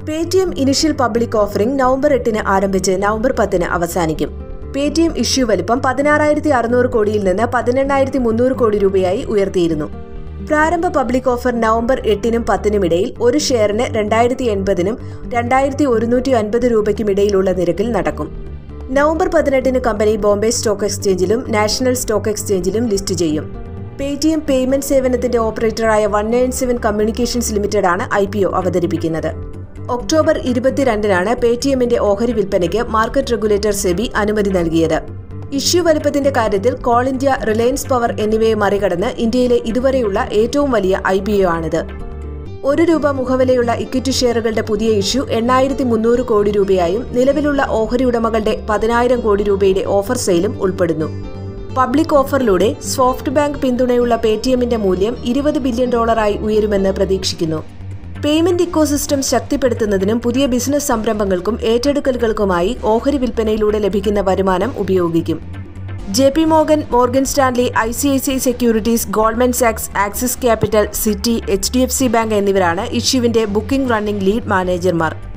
Paytm initial public offering November എട്ടിന് ആരംഭിച്ച് November പത്തിന് അവസാനിക്കും പേടിഎം ഇഷ്യൂ വലിപ്പം പതിനാറായിരത്തി അറുന്നൂറ് കോടിയിൽ നിന്ന് പതിനെണ്ണായിരത്തി മുന്നൂറ് കോടി രൂപയായി ഉയർത്തിയിരുന്നു പ്രാരംഭ പബ്ലിക് ഓഫർ നവംബർ എട്ടിനും പത്തിനും ഇടയിൽ ഒരു ഷെയറിന് രണ്ടായിരത്തി എൺപതിനും രണ്ടായിരത്തി ഒരുന്നൂറ്റി അൻപത് രൂപയ്ക്കും ഇടയിലുള്ള നിരക്കിൽ നടക്കും നവംബർ പതിനെട്ടിന് കമ്പനി ബോംബെ സ്റ്റോക്ക് എക്സ്ചേഞ്ചിലും നാഷണൽ സ്റ്റോക്ക് എക്സ്ചേഞ്ചിലും ലിസ്റ്റ് ചെയ്യും പേടിഎം പേയ്മെന്റ് സേവനത്തിന്റെ ഓപ്പറേറ്ററായ വൺ നയൻ സെവൻ കമ്മ്യൂണിക്കേഷൻസ് ലിമിറ്റഡാണ് ഐ പി ഒ അവതരിപ്പിക്കുന്നത് ഒക്ടോബർ ഇരുപത്തിരണ്ടിനാണ് പേടിഎമ്മിന്റെ ഓഹരി വിൽപ്പനയ്ക്ക് മാർക്കറ്റ് റെഗുലേറ്റർ സെബി അനുമതി നൽകിയത് ഇഷ്യൂ വലുപ്പത്തിന്റെ കാര്യത്തിൽ കോൾ ഇന്ത്യ റിലയൻസ് പവർ എന്നിവയെ മറികടന്ന് ഇന്ത്യയിലെ ഇതുവരെയുള്ള ഏറ്റവും വലിയ ഐ പി ഒ ആണിത് ഒരു രൂപ മുഖവിലയുള്ള ഇക്വിറ്റി ഷെയറുകളുടെ പുതിയ ഇഷ്യൂ എണ്ണായിരത്തി മുന്നൂറ് കോടി രൂപയായും നിലവിലുള്ള ഓഹരി ഉടമകളുടെ പതിനായിരം കോടി രൂപയുടെ ഓഫർ സെയിലും ഉൾപ്പെടുന്നു പബ്ലിക് ഓഫറിലൂടെ സോഫ്റ്റ് ബാങ്ക് പിന്തുണയുള്ള പേടിഎമ്മിന്റെ മൂല്യം ഇരുപത് ബില്യൺ ഡോളറായി ഉയരുമെന്ന് പ്രതീക്ഷിക്കുന്നു പേയ്മെന്റ് ഇക്കോസിസ്റ്റം ശക്തിപ്പെടുത്തുന്നതിനും പുതിയ ബിസിനസ് സംരംഭങ്ങൾക്കും ഏറ്റെടുക്കലുകൾക്കുമായി ഓഹരി വിൽപ്പനയിലൂടെ ലഭിക്കുന്ന വരുമാനം ഉപയോഗിക്കും J P Morgan Morgan Stanley I C I C I securities Goldman സാക്സ് Axis Capital Citi H D F C bank എന്നിവരാണ് ഇഷ്യൂവിന്റെ ബുക്കിംഗ് റണ്ണിംഗ് ലീഡ് മാനേജർമാർ